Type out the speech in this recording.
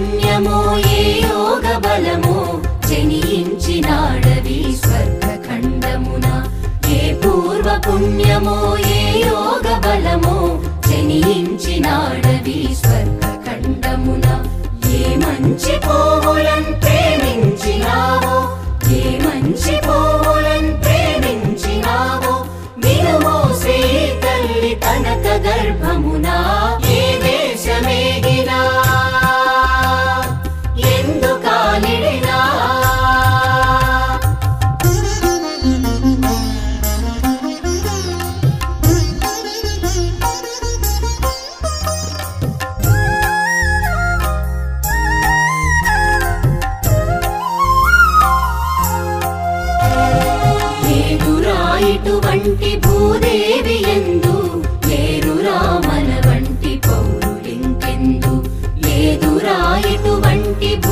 పుణ్యమో ఏ యోగ బలమో జనించినాడవి స్వర్గఖండమున ఏ పూర్వ పుణ్యమో ఏ యోగ బలమో జనించినాడవి స్వర్గఖండమున ఏ మంచి పోవులన్ ప్రేమించినావో ఏ మంచి పోవులన్ ప్రేమించినావో వినుమో శ్రీ తల్లి కనక గర్భమున ఏ దేశమేగినా ఎందు కాలిడినా లేదురా ఇటువంటి భూదేవి ఎందు లేరురా మన వంటి పౌరులింకెందు లేదురా ఇటువంటి భూ